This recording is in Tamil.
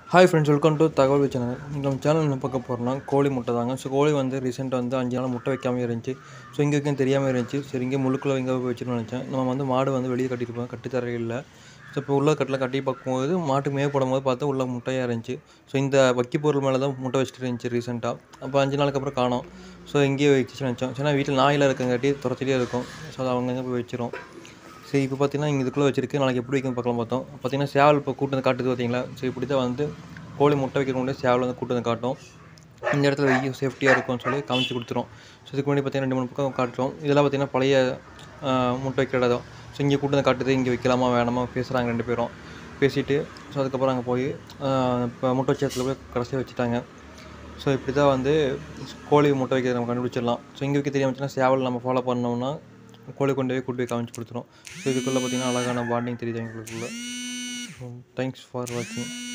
hi friends welcome to Thagaval channel நீங்கள் நம்ம சேனல் என்ன பார்க்க போகிறோம்னா கோழி முட்டை தாங்க ஸோ கோழி வந்து ரீசெண்டாக வந்து அஞ்சு நாள் முட்டை வைக்காம இருந்துச்சு ஸோ இங்கே இருக்கும் தெரியாமல் இருந்துச்சு சரி இங்கே முழுக்குள்ள இங்கே போய் வச்சுட்டு நினச்சேன் நம்ம வந்து மாடு வந்து வெளியே கட்டியிருப்போம் கட்டுத்தர இல்லை ஸோ இப்போ உள்ள கட்டில் கட்டி பார்க்கும்போது மாட்டுக்கு மேய போடும்போது பார்த்தா உள்ள முட்டையாக இருந்துச்சு ஸோ இந்த வக்கி பொருள் மேலே தான் முட்டை வச்சுட்டு இருந்துச்சு ரீசெண்டாக அப்போ அஞ்சு நாளுக்கு அப்புறம் காணோம் ஸோ இங்கேயே வச்சு நினச்சோம் ஏன்னா வீட்டில் நாயில் இருக்கங்காட்டி துரத்திட்டே இருக்கும் ஸோ அது அவங்க போய் வச்சிரும் சரி இப்போ பார்த்தீங்கன்னா இங்கே இதுக்குள்ளே வச்சிருக்கு நாளைக்கு எப்படி வைக்கும் பார்க்கலாம் பார்த்தோம் பார்த்தீங்கன்னா சேவல் இப்போ கூட்டு வந்து காட்டுது பார்த்தீங்களா ஸோ இப்படி தான் வந்து கோழி முட்டை வைக்கிற முன்னாடி சேவல் வந்து கூட்டு வந்து காட்டும் இந்த இடத்துல வெய்ய சேஃப்டியாக இருக்கும்னு சொல்லி காமிச்சு கொடுத்துரும் ஸோ இதுக்கு முன்னாடி பார்த்தீங்கன்னா ரெண்டு மூணு பக்கம் காட்டுறோம் இதெல்லாம் பார்த்தீங்கன்னா பழைய ஆஹ், முட்டை வைக்கிற இடம் ஸோ இங்கே கூட்டு வந்து காட்டுது இங்கே வைக்கலாமா வேணாமா பேசுகிறாங்க ரெண்டு பேரும் பேசிட்டு ஸோ அதுக்கப்புறம் அங்கே போய் ஆஹ், இப்போ முட்டை வச்ச இடத்துல போய் கடைசியாக வச்சுட்டாங்க ஸோ இப்படி தான் வந்து கோழி முட்டை வைக்கிறத நம்ம கண்டுபிடிச்சிடலாம் ஸோ இங்கே வைக்க தெரியாமச்சுன்னா சேவல் நம்ம ஃபாலோ பண்ணோம்னா கோழி கொண்டு போய் கூட்டு போய் காமிச்சு கொடுத்துரும் ஸோ இதுக்குள்ளே பார்த்தீங்கன்னா அழகான பாண்டிங் தெரியுது எங்களுக்குள்ள தேங்க்ஸ் ஃபார் வாட்சிங்